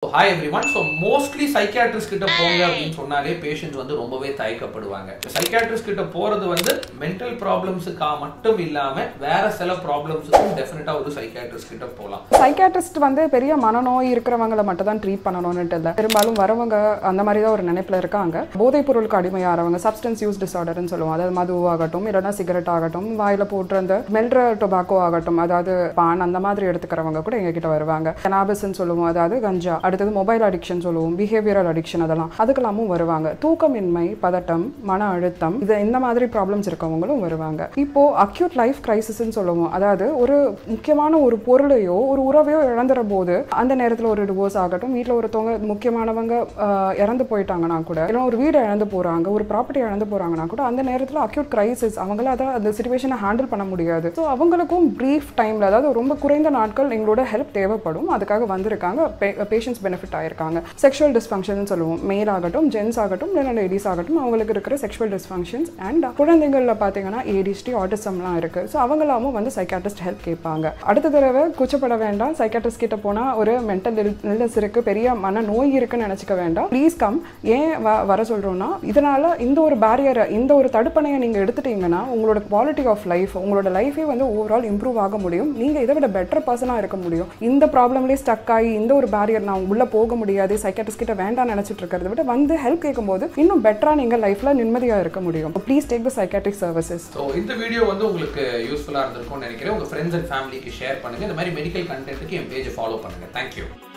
hi everyone so mostly psychiatrist கிட்ட போங்க அப்படின்னு சொன்னாலே பேஷண்ட்ஸ் வந்து ரொம்பவே தயக்கப்படுவாங்க சைக்கியாட்ரிஸ்ட் கிட்ட போறது வந்து மென்டல் ப்ராப்ளம்ஸுக்கா மட்டும் இல்லாம வேற சில ப்ராப்ளம்ஸுக்கும் டெஃபினட்டா ஒரு சைக்கியாட்ரிஸ்ட் கிட்ட போகலாம் சைக்காட்ரிஸ்ட் வந்து பெரிய மனநோய் இருக்கிறவங்கள மட்டும் தான் ட்ரீட் பண்ணணும்னுட்டு இல்லை பெரும்பாலும் வரவங்க அந்த மாதிரி தான் ஒரு நினைப்பில் இருக்காங்க போதைப் பொருளுக்கு அடிமையாகிறவங்க சப்ஸ்டன்ஸ் யூஸ் டிசார்டர்னு சொல்லுவோம் அதாவது மது ஆகட்டும் இல்லைன்னா சிகரெட் ஆகட்டும் வாயில போட்டுற அந்த மெல்ற டொபாக்கோ ஆகட்டும் அதாவது பான் அந்த மாதிரி எடுத்துக்கிறவங்க கூட எங்ககிட்ட வருவாங்க கனாபிஸ்ன்னு சொல்லுவோம் அதாவது கஞ்சா அடுத்தது மொபைல் அடிக்ஷன் சொல்லுவோம் பிஹேவியரல் அடிக்ஷன் அதெல்லாம் அதுக்கெல்லாமும் வருவாங்க தூக்கமின்மை பதட்டம் மன அழுத்தம் இது இந்த மாதிரி ப்ராப்ளம்ஸ் இருக்கவங்களும் வருவாங்க இப்போ அக்யூட் லைஃப் கிரைசிஸ்ன்னு சொல்லுவோம் அதாவது ஒரு முக்கியமான ஒரு பொருளையோ ஒரு உறவையோ இழந்துற போது அந்த நேரத்தில் ஒரு டிவோர்ஸ் ஆகட்டும் வீட்டில் ஒருத்தவங்க முக்கியமானவங்க ஆஹ், இறந்து போயிட்டாங்கன்னா கூட இல்லை ஒரு வீடு இழந்து போகிறாங்க ஒரு ப்ராப்பர்ட்டி இழந்து போகிறாங்கன்னா கூட அந்த நேரத்தில் அக்யூட் கிரைசிஸ் அவங்களால அதை அந்த சுச்சுவேஷனை ஹேண்டில் பண்ண முடியாது ஸோ அவங்களுக்கும் ப்ரீஃப் டைமில் அதாவது ரொம்ப குறைந்த நாட்கள் எங்களோட ஹெல்ப் தேவைப்படும் அதுக்காக வந்திருக்காங்க பேஷண்ட்ஸ் பெனிஃபிட் ஆயிருக்காங்க செக்ஷுவல் டிஸ்ஃபங்க்ஷன் சொல்லுவோம் மேல் ஆகட்டும் ஜென்ஸ் ஆகட்டும் இல்லை லேடிஸ் ஆகட்டும் அவங்களுக்கு இருக்கிற செக்ஷுவல் டிஸ்ஃபங்க்ஷன்ஸ் அண்ட் குழந்தைங்களில் பார்த்தீங்கன்னா ஏடிஹெச்டி ஆட்டிசம்லாம் இருக்குது ஸோ அவங்களாமும் வந்து சைக்காட்ரிஸ்ட் ஹெல்ப் கேட்பாங்க அடுத்த தடவை கூச்சப்பட வேண்டாம் சைக்காட்ரிஸ்ட் கிட்ட போனால் ஒரு மென்டல் இல்னஸ் இருக்குது பெரிய மன நோய் இருக்குன்னு நினச்சிக்க வேண்டாம் ப்ளீஸ் கம் ஏன் வ வர சொல்கிறோன்னா இதனால் இந்த ஒரு பேரியரை இந்த ஒரு தடுப்பணையை நீங்கள் எடுத்துட்டீங்கன்னா உங்களோட குவாலிட்டி ஆஃப் லைஃப் உங்களோட லைஃபே வந்து ஓவரால் இம்ப்ரூவ் ஆக முடியும் நீங்கள் இதை விட பெட்டர் பர்சனாக இருக்க முடியும் இந்த ப்ராப்ளம்லேயே ஸ்டக் ஆகி இந்த ஒரு பேரியர் நான் உள்ளே போக முடியாது சைக்காட்ரிஸ்ட் கிட்ட வேண்டாம் நினச்சிட்டு இருக்கிறத விட வந்து ஹெல்ப் கேட்கும்போது இன்னும் பெட்டராக நீங்கள் லைஃப்பில் நிம்மதியாக இருக்க முடியும் please take the psychiatric services so இந்த வீடியோ வந்து உங்களுக்கு யூஸ்ஃபுல்லாக இருந்திருக்கும்னு நினைக்கிறேன் உங்கள் ஃப்ரெண்ட்ஸ் அண்ட் ஃபேமிலிக்கு ஷேர் பண்ணுங்க இந்த மாதிரி மெடிக்கல் கண்டென்ட்டுக்கு என் பேஜை ஃபாலோ பண்ணுங்க தேங்க்யூ